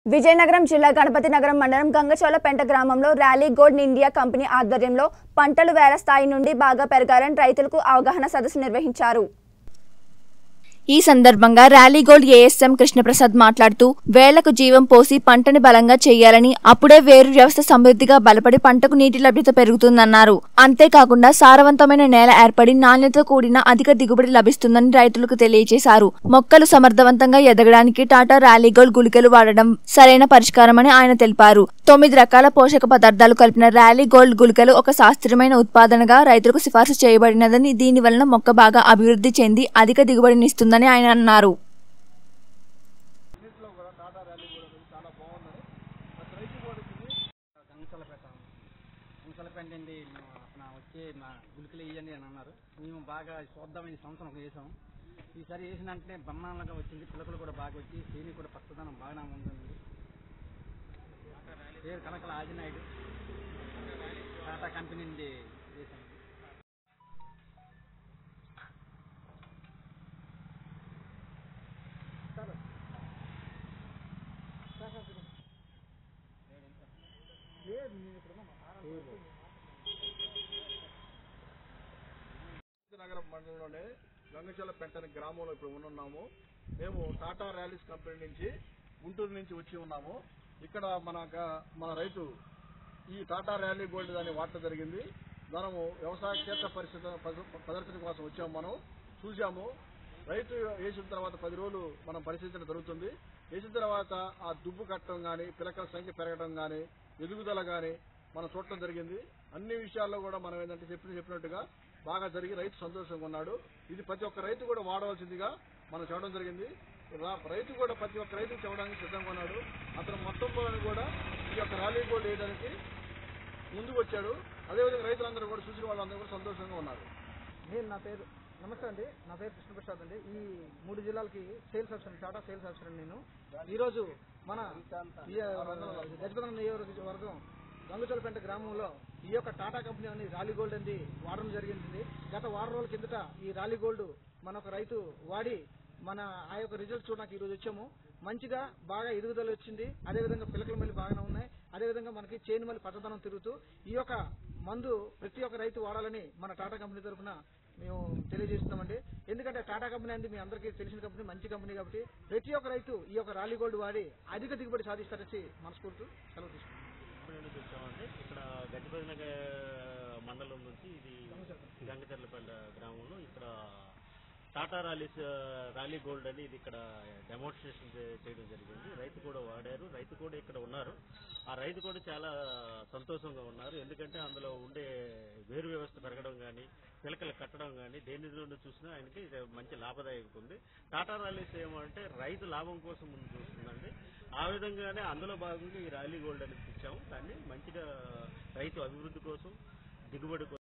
విజయనగరం జిల్లా గణపతి నగరం మండలం గంగచోలపెంట గ్రామంలో ర్యాలీ గోల్డ్ ఇండియా కంపెనీ ఆధ్వర్యంలో పంటలు వేల స్థాయి నుండి బాగా పెరగాలని రైతులకు అవగాహన సదస్సు నిర్వహించారు ఈ సందర్భంగా ర్యాలీ గోల్డ్ ఏఎస్ఎం కృష్ణప్రసాద్ మాట్లాడుతూ వేలకు జీవం పోసి పంటని బలంగా చేయాలని అప్పుడే వేరు వ్యవస్థ సమృద్ధిగా బలపడి పంటకు నీటి లభ్యత పెరుగుతుందన్నారు అంతేకాకుండా సారవంతమైన నేల ఏర్పడి నాణ్యతతో కూడిన అధిక దిగుబడి లభిస్తుందని రైతులకు తెలియజేశారు మొక్కలు సమర్థవంతంగా ఎదగడానికి టాటా ర్యాలీ గోల్డ్ గుళికలు వాడడం సరైన పరిష్కారమని ఆయన తెలిపారు తొమ్మిది రకాల పోషక పదార్థాలు కలిపిన ర్యాలీ గోల్డ్ గుళికలు ఒక శాస్త్రీయమైన ఉత్పాదనగా రైతులకు సిఫార్సు చేయబడినదని దీని వలన మొక్క బాగా అభివృద్ధి చెంది అధిక దిగుబడినిస్తుందని ఆయన అన్నారు అన్నింటిలో కూడా టాటా ర్యాలీ కూడా ఉంది. చాలా బాగున్నది బట్ రైతు కూడా ఇది గంగసలపేట గంగసలపేట అండి అతను వచ్చి మా గులికలు వేయండి అని అన్నారు మేము బాగా చూద్దామని ఈ సంవత్సరం వేసాం ఈసారి వేసిన వెంటనే బ్రహ్మాండంగా వచ్చింది పిల్లకలు కూడా బాగా వచ్చి సీని కూడా పచ్చదనం బాగానే ఉంటుంది పేరు కనకల ఆదినాయుడు టాటా కంపెనీ నుండి వేసాం నగరం మండలంలోనే గంగచలపెంట అనే గ్రామంలో ఇప్పుడు ఉన్నాము మేము టాటా ర్యాలీస్ కంపెనీ నుంచి గుంటూరు నుంచి వచ్చి ఉన్నాము ఇక్కడ మన గ- మన రైతు ఈ టాటా ర్యాలీ గోల్డ్ దాన్ని వాడటం జరిగింది మనము వ్యవసాయ క్షేత్ర పరిస్థితి ప్రదర్శన కోసం వచ్చాము మనం చూసాము రైతు వేసిన తర్వాత పది రోజులు మనం పరిశీలించడం జరుగుతుంది వేసిన తర్వాత ఆ దుబ్బు కట్టడం కానీ పిలకల సంఖ్య పెరగడం కానీ ఎదుగుదల కానీ మనం చూడటం జరిగింది అన్ని విషయాల్లో కూడా మనం ఏంటంటే చెప్పిన చెప్పినట్టుగా బాగా జరిగి రైతు సంతోషంగా ఉన్నాడు ఇది ప్రతి ఒక్క రైతు కూడా వాడవలసిందిగా మనం చెప్పడం జరిగింది రా- రైతు కూడా ప్రతి ఒక్క రైతు చెప్పడానికి సిద్ధంగా ఉన్నాడు అతను మొత్తం కూడా ఈ యొక్క ర్యాలీ గోల్డ్ వేయడానికి ముందుకు వచ్చాడు అదేవిధంగా రైతులందరూ కూడా చూసిన వాళ్ళందరూ కూడా సంతోషంగా ఉన్నారు నేను నా పేరు నమస్తే అండి నా పేరు కృష్ణప్రసాద్ అండి ఈ మూడు జిల్లాలకి sales officer Tata sales officer నేను ఈరోజు మన ఈ, ఆ, గజపతి నియోజకవర్గం గంగచోలపేట గ్రామంలో ఈ యొక్క టాటా కంపెనీ అని రాలీ గోల్డ్ అనేది వాడడం జరిగింది గత వారం రోజుల కిందట ఈ రాలీ గోల్డ్ మన ఒక రైతు వాడి మన ఆ యొక్క రిజల్ట్స్ చూడడానికి ఈ రోజు వచ్చాము మంచిగా బాగా ఎదుగుదల వచ్చింది అదేవిధంగా పిలకల మళ్ళీ బాగానే ఉన్నాయి అదేవిధంగా మనకి చేను మళ్ళీ పచ్చదనం తిరుగుతూ ఈ యొక్క మందు ప్రతి ఒక్క రైతు వాడాలని మన టాటా కంపెనీ తరఫున మేము తెలియజేస్తున్నామండి ఎందుకంటే టాటా కంపెనీ అనేది మీ అందరికీ తెలిసిన కంపెనీ మంచి కంపెనీ కాబట్టి ప్రతి ఒక్క రైతు ఈ యొక్క రాలీ గోల్డ్ వాడి అధిక దిగుబడి సాధిస్తారని మనస్ఫూర్తి సెలవు తీసుకుంటాం కంపెనీ నుంచి వచ్చామండి ఇక్కడ గట్టిపల్లి నగర్ మండలం నుంచి ఇది గంగచర్లపల్లి గ్రామంలో ఇక్కడ టాటా ర్యాలీస్ ర్యాలీ గోల్డ్ అని ఇది ఇక్కడ డెమోన్స్ట్రేషన్ చే- చేయడం జరిగింది రైతు కూడా వాడారు రైతు కూడా ఇక్కడ ఉన్నారు ఆ రైతు కూడా చాలా సంతోషంగా ఉన్నారు ఎందుకంటే అందులో ఉండే వేరు వ్యవస్థ పెరగడం కానీ పిలకలు కట్టడం కానీ దేని నుండి చూసినా ఆయనకి ఇది మంచి లాభదాయకం ఉంది టాటా ర్యాలీస్ ఏమంటే రైతు లాభం కోసం ముందు చూస్తుందండి ఆ విధంగానే అందులో భాగంగా ఈ ర్యాలీ గోల్డ్ అనేది ఇచ్చాము దాన్ని మంచిగా రైతు అభివృద్ధి కోసం దిగుబడి కోసం